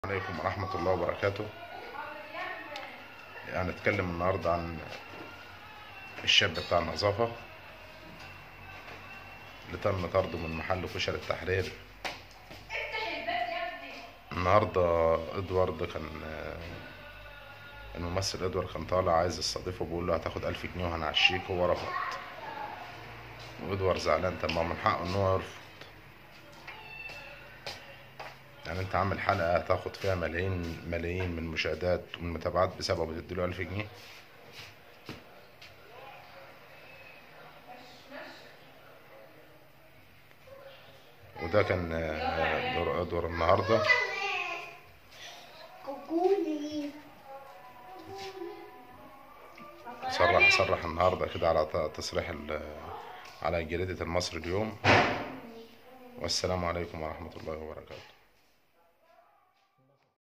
عليكم ورحمة الله وبركاته هنتكلم النهاردة عن الشاب بتاع النظافة اللي تم طرده من محل كشري التحرير النهاردة ادوارد كان الممثل ادوارد كان طالع عايز يستضيفه بيقول له هتاخد ألف جنيه وهنعشيك وهو رفض وادوارد زعلان طب ما هو من حقه ان هو يرفض يعني انت عامل حلقة تاخد فيها ملايين ملايين من المشاهدات والمتابعات بسبب بتديله ألف جنيه وده كان آه، دور ادوار النهارده كوكولي صرح صرح النهارده كده على ت- تصريح ال- على جريدة المصري اليوم والسلام عليكم ورحمة الله وبركاته